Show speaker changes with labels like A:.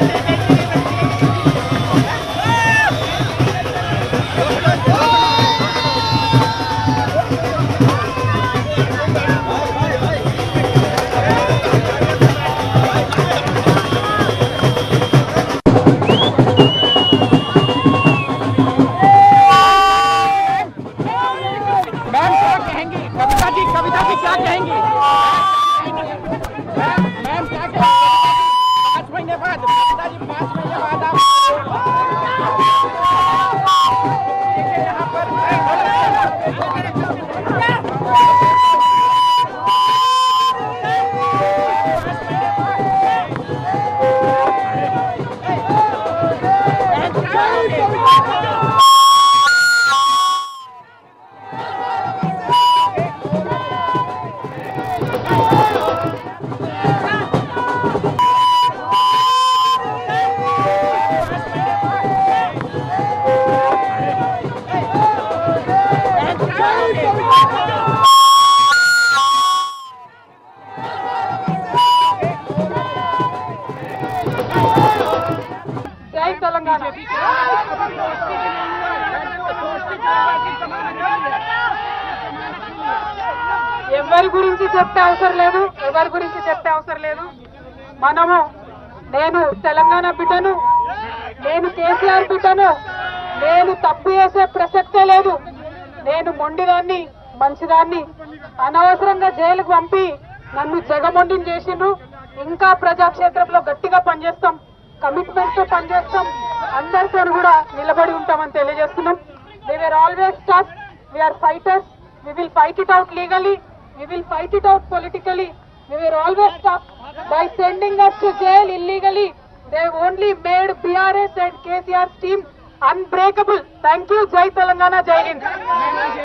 A: Ma'am क्या कहेंगी कविता जी कविता जी क्या कहेंगी मैम मैम क्या कहेंगी पाँच महीने बाद कविता जी पाँच महीने बाद आप देखिए यहाँ पर मैम क्या कहेंगी? मैम क्या कहेंगी?
B: జై తెలంగాణ ఎవరి గురించి చెప్పే అవసరం లేదు ఎవరి గురించి చెప్పే అవసరం లేదు మనము నేను తెలంగాణ బిడ్డను నేను కేసీఆర్ బిడ్డను నేను తప్పు చేసే ప్రసక్తే లేదు నేను మొండిదాన్ని మంచిదాన్ని అనవసరంగా జైలుకు పంపి నన్ను జగమొండిని చేసిండ్రు ఇంకా ప్రజాక్షేత్రంలో గట్టిగా పనిచేస్తాం కమిట్మెంట్ తో పనిచేస్తాం అందరితో కూడా నిలబడి ఉంటామని తెలియజేస్తున్నాం they were always tough we are fighters we will fight it out legally we will fight it out politically we were always tough by sending us to jail illegally they only made brs and kcr's team unbreakable thank you jai telangana jai hind